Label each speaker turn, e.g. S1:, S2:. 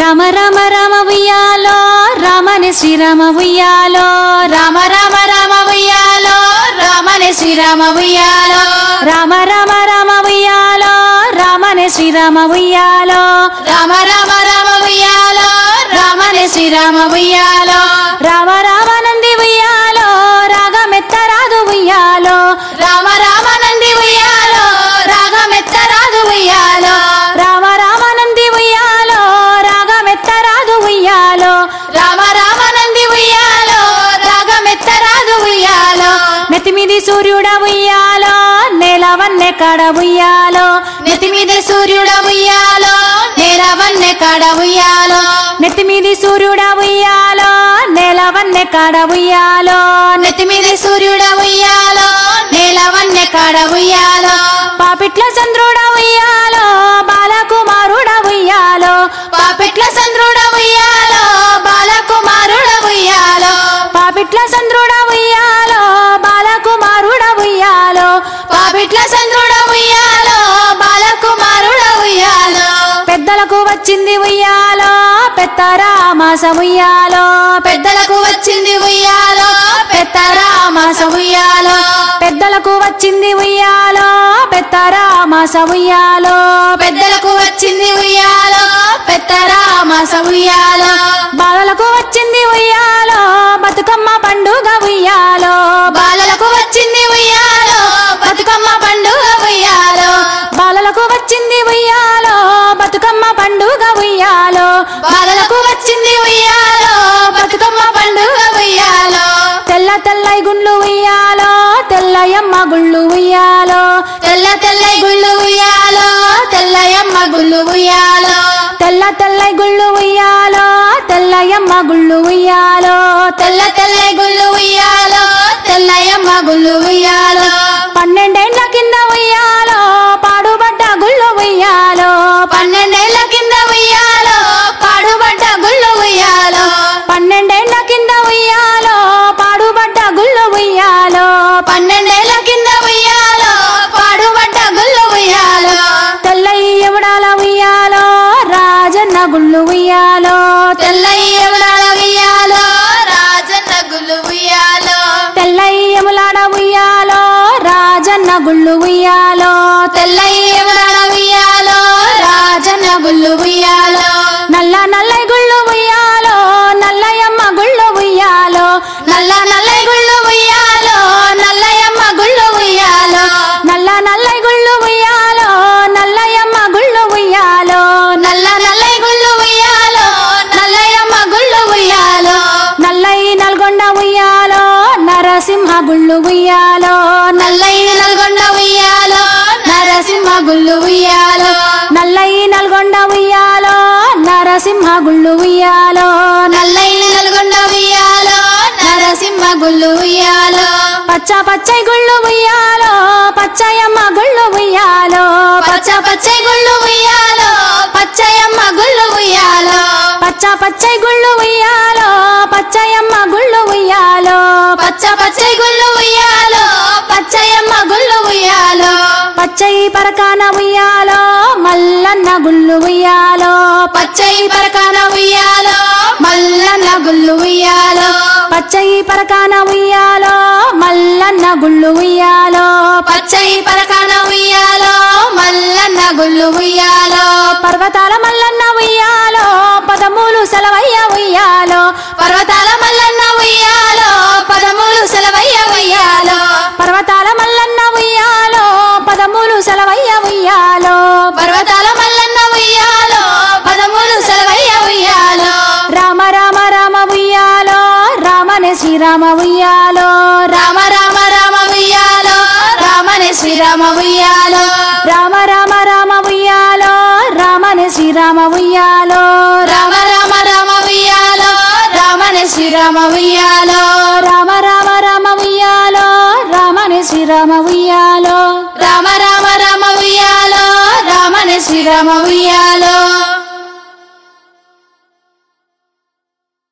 S1: రామ రామ రామ ఉయ్యాలో రామని శ్రీరామ ఉయ్యాలో రామ రామ రామ ఉయ్యాలో రామని శ్రీరామ ఉయ్యాలో రామ రామ రామ ఉయ్యాలో రామని శ్రీరామ ఉయ్యాలో రామ రామ రామ ఉయ్యాలో రామని శ్రీరామ ఉయ్యాలో రామ రామ నంది ఉయ్యాలో రాగమెత్తరాదు ఉయ్యాలో రామ రామ నంది ఉయ్యాలో రాగమెత్తరాదు ఉయ్యాలో రామ రామ నంది ఉయ్యాలో రాగమెత్తరాదు ఉయ్యాలో రామ రామ నంది ఉయ్యాలో రాగమెత్తరాదు ఉయ్యాలో నెత్తిమిది సూర్యుడ ఉయ్యాలో నేలవన్నె కడ ఉయ్యాలో నెత్తిమిది సూర్యుడ ఉయ్యాలో నేలవన్నె కడ ఉయ్యాలో నెత్తిమిది సూర్యుడ ఉయ్యాలో నేలవన్నె కడ ఉయ్యాలో నెత్తిమిది సూర్యుడ ఉయ్యాలో నేలవన్నె కడ ఉయ్యాలో పాపిట్ల చంద్రుడ ఉయ్యాలో బాలకుమారుడ ఉయ్యాలో పాపిట్ల చంద్రుడ ఉయ్యాలో బాలకుమారుడ ఉయ్యాలో పాపిట్ల చంద్రుడ ఉయ్యాలో బాలకుమారుడ ఉయ్యాలో పాపిట్ల చంద్రుడ ఉయ్యాలో బాలకుమారుడ ఉయ్యాలో పెద్దలకు వచ్చింది ఉయ్యాలో పెద్దరామాస ఉయ్యాలో పెద్దలకు వచ్చింది ఉయ్యాలో పెద్దరామాస ఉయ్యాలో పెద్దలకు వచ్చింది ఉయ్యాలో పెద్దరామాస ఉయ్యాలో పెద్దలకు వచ్చింది ఉయ్యాలో పెద్దరామాస ఉయ్యాలో బాలలకు వచ్చింది ఉయ్యాలో బతుకమ్మ పండుగ ఉయ్యాలో బాలలకు వచ్చింది ఉయ్యాలో బతుకమ్మ పండుగ ఉయ్యాలో బాలలకు వచ్చింది ఉయ్యాలో బతుకమ్మ పండుగ ఉయ్యాలో బాలలకు వచ్చింది ఉయ్యాలో బతుకమ్మ పండుగ ఉయ్యాలో తెల్ల తెల్లై గుండ్లు ఉయ్యాలో తెల్లయమ్మ గుళ్ళు ఉయ్యాలో తెల్ల తెల్లై గుళ్ళు ఉయ్యాలో తెల్లయమ్మ గుళ్ళు ఉయ్యాలో తెల్ల తెల్లై గుళ్ళు ఉయ్యాలో తెల్లయమ్మ గుళ్ళు ఉయ్యాలో తెల్ల తెల్లై గుళ్ళు ఉయ్యాలో తెల్లయమ్మ గుళ్ళు ఉయ్యాలో పన్నెండేండ్ల కింద ఉయ్యాలో పాడుబడ్డ గుళ్ళు ఉయ్యాలో పన్నెండేళ్ల కింద ఉయ్యాలో పాడుబడ్డ గుళ్ళు ఉయ్యాలో పన్నెండేళ్ల కింద ఉయ్యాలో పాడుబడ్డ గుళ్ళు ఉయ్యాలో పన్నెండేళ్ల కింద ఉయ్యాలో పాడుబడ్డ గుళ్ళు ఉయ్యాలో తెల్లయి ఎవడాల ఉయ్యాలో రాజన్న గుళ్ళు ఉయ్యాలో తెల్లయి ఎవడాల ఉయ్యాలో రాజన్న గుళ్ళు ఉయ్యాలో తెల్లయి ఎములాడ ఉయ్యాలో రాజన్న గుళ్ళు ఉయ్యాలో తెల్లయి ఎవడాల ఉయ్యాలో రాజన్న గుళ్ళు ఉయ్యాలో నల్ల నల్లై గుళ్ళు ఉయ్యాలో నల్లయమ్మ గుళ్ళు ఉయ్యాలో నల్ల నల్లై గుళ్ళు ఉయ్యాలో నల్లయమ్మ గుళ్ళు ఉయ్యాలో నల్ల నల్లై గుళ్ళు ఉయ్యాలో నల్లయమ్మ గుళ్ళు ఉయ్యాలో నల్ల నల్లై గుళ్ళు ఉయ్యాలో నల్లయమ్మ గుళ్ళు ఉయ్యాలో నల్లై నల్గొండ ఉయ్యాలో నరసింహ గుళ్ళు ఉయ్యాలో నల్లై నల్గొండ ఉయ్యాలో నరసింహ గుళ్ళు ఉయ్యాలో నల్లై నల్గొండ ఉయ్యాలో నరసింహ గుళ్ళు ఉయ్యాలో నల్లై నల్గొండ ఉయ్యాలో నరసింహ గుళ్ళు ఉయ్యాలో పచ్చ పచ్చై గుళ్ళు ఉయ్యాలో పచ్చయమ్మ గుళ్ళు ఉయ్యాలో పచ్చ పచ్చై గుళ్ళు ఉయ్యాలో పచ్చయమ్మ గుళ్ళు ఉయ్యాలో పచ్చ పచ్చై గుళ్ళు ఉయ్యాలో పచ్చయమ్మ గుళ్ళు ఉయ్యాలో పచ్చ పచ్చై గుళ్ళు ఉయ్యాలో పచ్చయమ్మ గుళ్ళు ఉయ్యాలో పచ్చయి పరకాన ఉయ్యాలో మల్లన్న గుళ్ళు ఉయ్యాలో పచ్చయి పరకాన ఉయ్యాలో మల్లన్న గుళ్ళు ఉయ్యాలో పచ్చయి పరకాన ఉయ్యాలో మల్లన్న గుళ్ళు ఉయ్యాలో పచ్చయి పరకాన ఉయ్యాలో మల్లన్న గుళ్ళు ఉయ్యాలో పర్వతాల మల్లన్న ఉయ్యాలో పదమూలు సెలవయ్య ఉయ్యాలో పర్వతాల మల్లన్న ఉయ్యాలో పదమూలు సెలవయ్య ఉయ్యాలో పర్వతాల మల్లన్న ఉయ్యాలో పదమూలు సెలవయ్య ఉయ్యాలో పర్వతాల మల్లన్న ఉయ్యాలో పదమూలు సెలవయ్య ఉయ్యాలో రామ రామ రామ ఉయ్యాలో రామనే శ్రీరామ ఉయ్యాలో రామ రామ రామ ఉయ్యాలో రామనే శ్రీరామ ఉయ్యాలో రామ రామ రామ ఉయ్యాలో రామనే శ్రీరామ ఉయ్యాలో రామ రామ రామ ఉయ్యాలో రామనే శ్రీరామ ఉయ్యాలో రామ రామ రామ ఉయ్యాలో రామనే శ్రీరామ ఉయ్యాలో రామ రామ రామ ఉయ్యాలో రామనే శ్రీరామ ఉయ్యాలో